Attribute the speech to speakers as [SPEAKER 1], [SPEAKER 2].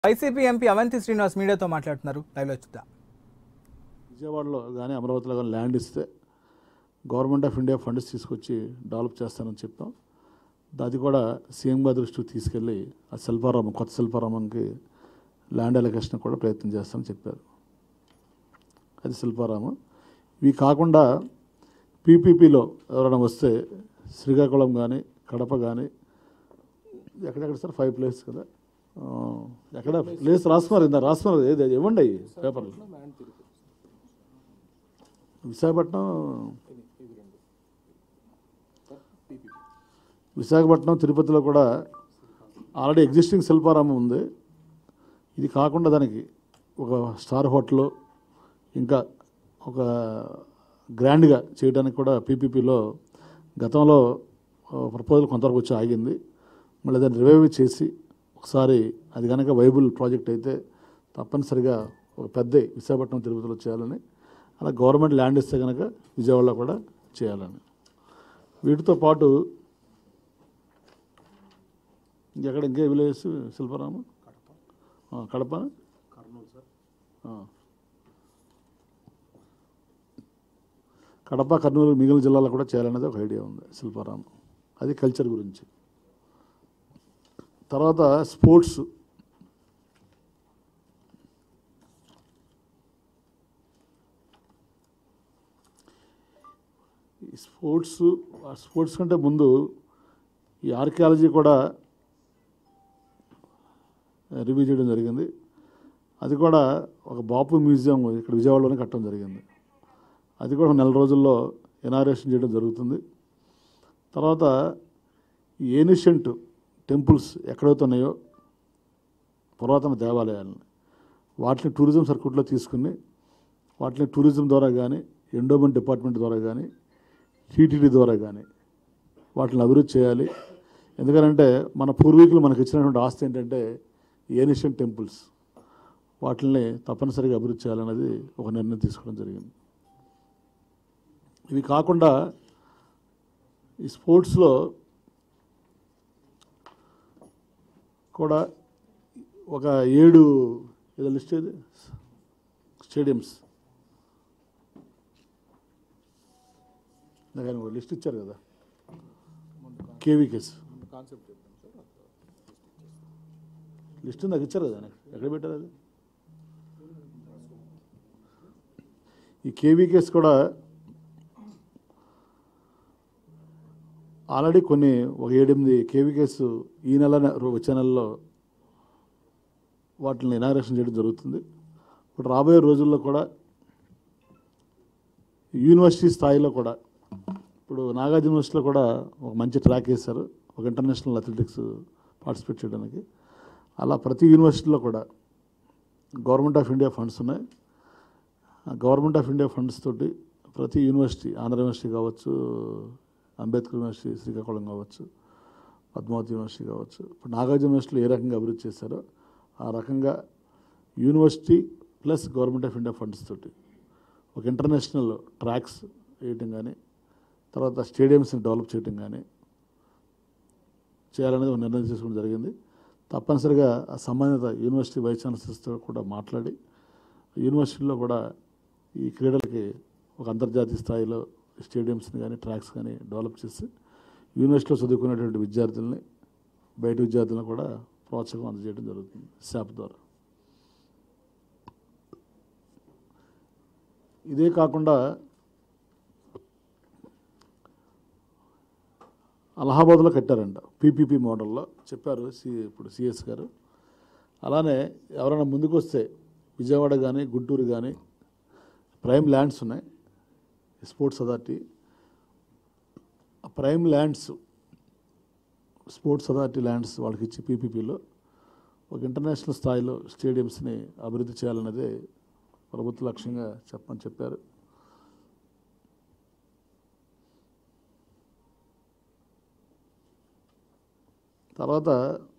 [SPEAKER 1] YCP MP Avanthi Srinivas మీడియాతో మాట్లాడుతున్నారు లైవ్లో చూద్దాం
[SPEAKER 2] విజయవాడలో కానీ అమరావతిలో కానీ ల్యాండ్ ఇస్తే గవర్నమెంట్ ఆఫ్ ఇండియా ఫండ్స్ తీసుకొచ్చి డెవలప్ చేస్తానని చెప్పాం అది కూడా సీఎం గారి దృష్టికి తీసుకెళ్ళి ఆ శిల్పారామం కొత్త శిల్పారామంకి ల్యాండ్ అలొకేషన్ కూడా ప్రయత్నం చేస్తామని చెప్పారు అది శిల్పారామం ఇవి కాకుండా పీపీపీలో ఎవరైనా వస్తే శ్రీకాకుళం కానీ కడప కానీ ఎక్కడెక్కడ సార్ ఫైవ్ ప్లేస్ కదా ఆ, ఎక్కడ ప్లేస్ రాస్తున్నారు ఇందా రాస్తున్నారు ఏది అది ఇవ్వండి అవి పేపర్లు విశాఖపట్నం విశాఖపట్నం తిరుపతిలో కూడా ఆల్రెడీ ఎగ్జిస్టింగ్ శిల్పారామం ఉంది ఇది కాకుండా దానికి ఒక స్టార్ హోటల్ ఇంకా ఒక గ్రాండ్గా చేయడానికి కూడా పీపీపీలో గతంలో ప్రపోజల్ కొంతవరకు వచ్చి ఆగింది మళ్ళీ దాన్ని రివైవ్ చేసి ఒకసారి అది కనుక వైబుల్ ప్రాజెక్ట్ అయితే తప్పనిసరిగా ఒక పెద్ద విశాఖపట్నం తిరుపతిలో చేయాలని అలా గవర్నమెంట్ ల్యాండ్ ఇస్తే కనుక విజయవాడలో కూడా చేయాలని వీటితో పాటు ఇంకెక్కడ ఇంకే విలేజెస్ శిల్పారామ ఆ, కడప ఆ. కడప కర్నూలు మిగిలిన జిల్లాలో కూడా చేయాలనేది ఒక ఐడియా ఉంది శిల్పారామం అది కల్చర్ గురించి తర్వాత స్పోర్ట్స్ ఈ స్పోర్ట్స్ ఆ స్పోర్ట్స్ కంటే ముందు ఈ ఆర్కియాలజీ కూడా రివ్యూ చేయడం జరిగింది అది కూడా ఒక బాపు మ్యూజియం ఇక్కడ విజయవాడలోనే కట్టడం జరిగింది అది కూడా ఒక నెల రోజుల్లో ఇనారేషన్ చేయడం జరుగుతుంది తర్వాత ఈ ఏనిషియంట్ టెంపుల్స్ ఎక్కడైతే ఉన్నాయో పురాతన దేవాలయాలని వాటిని టూరిజం సర్క్యూట్లో తీసుకుని వాటిని టూరిజం ద్వారా కానీ ఎండోమెంట్ డిపార్ట్మెంట్ ద్వారా కానీ టీటీడీ ద్వారా కానీ వాటిని అభివృద్ధి చేయాలి ఎందుకంటే మన పూర్వీకులు మనకు ఇచ్చినటువంటి ఆస్తి ఏంటంటే ఏనిషియన్ టెంపుల్స్ వాటిని తప్పనిసరిగా అభివృద్ధి చేయాలనేది ఒక నిర్ణయం తీసుకోవడం జరిగింది ఇవి కాకుండా ఈ స్పోర్ట్స్లో కూడా ఒక ఏడు ఏదో లిస్ట్ ఏది స్టేడియంస్ నాకు ఆయన ఒక లిస్ట్ ఇచ్చారు కదా కేవీకేస్ లిస్ట్ నాకు ఇచ్చారు కదా నాకు ఎక్కడ పెట్టారు అది ఈ కేవీకేస్ కూడా ఆల్రెడీ కొన్ని ఒక ఏడెనిమిది కేవీకేస్ ఈ నెల వచ్చే నెలలో వాటిని ఇనాగ్రేషన్ చేయడం జరుగుతుంది ఇప్పుడు రాబోయే రోజుల్లో కూడా యూనివర్సిటీ స్థాయిలో కూడా ఇప్పుడు నాగార్జున యూనివర్సిటీలో కూడా ఒక మంచి ట్రాక్ వేశారు ఒక ఇంటర్నేషనల్ అథ్లెటిక్స్ పార్టిసిపేట్ చేయడానికి అలా ప్రతి యూనివర్సిటీలో కూడా గవర్నమెంట్ ఆఫ్ ఇండియా ఫండ్స్ ఉన్నాయి ఆ గవర్నమెంట్ ఆఫ్ ఇండియా ఫండ్స్ తోటి ప్రతి యూనివర్సిటీ ఆంధ్ర యూనివర్సిటీ కావచ్చు అంబేద్కర్ యూనివర్సిటీ శ్రీకాకుళం కావచ్చు పద్మావతి యూనివర్సిటీ కావచ్చు ఇప్పుడు నాగార్జున యూనివర్సిటీలో ఏ రకంగా అభివృద్ధి చేశారో ఆ రకంగా university plus government of India funds తోటి ఒక ఇంటర్నేషనల్ ట్రాక్స్ వేయటం కానీ తర్వాత స్టేడియంస్ని డెవలప్ చేయటం కానీ చేయాలనేది ఒక నిర్ణయం తీసుకోవడం జరిగింది తప్పనిసరిగా ఆ సంబంధిత యూనివర్సిటీ వైస్ ఛాన్సలర్స్తో కూడా మాట్లాడి యూనివర్సిటీలో కూడా ఈ క్రీడలకి ఒక అంతర్జాతీయ స్థాయిలో స్టేడియంస్ని కానీ ట్రాక్స్ కానీ డెవలప్ చేసి యూనివర్సిటీలో చదువుకునేటువంటి విద్యార్థుల్ని బయట విద్యార్థులను కూడా ప్రోత్సాహం అందజేయడం జరుగుతుంది శాప్ ద్వారా ఇదే కాకుండా అలహాబాద్లో కట్టారంట పీపీపీ మోడల్లో చెప్పారు సి ఇప్పుడు సిఎస్ గారు అలానే ఎవరైనా ముందుకు వస్తే విజయవాడ కానీ గుంటూరు కానీ ప్రైమ్ ల్యాండ్స్ ఉన్నాయి స్పోర్ట్స్ అథారిటీ ఆ prime lands sports authority lands వాళ్ళకి ఇచ్చి పీపీపీలో ఒక ఇంటర్నేషనల్ స్థాయిలో స్టేడియంస్ని అభివృద్ధి చేయాలన్నదే ప్రభుత్వ లక్ష్యంగా చెప్పని చెప్పారు తర్వాత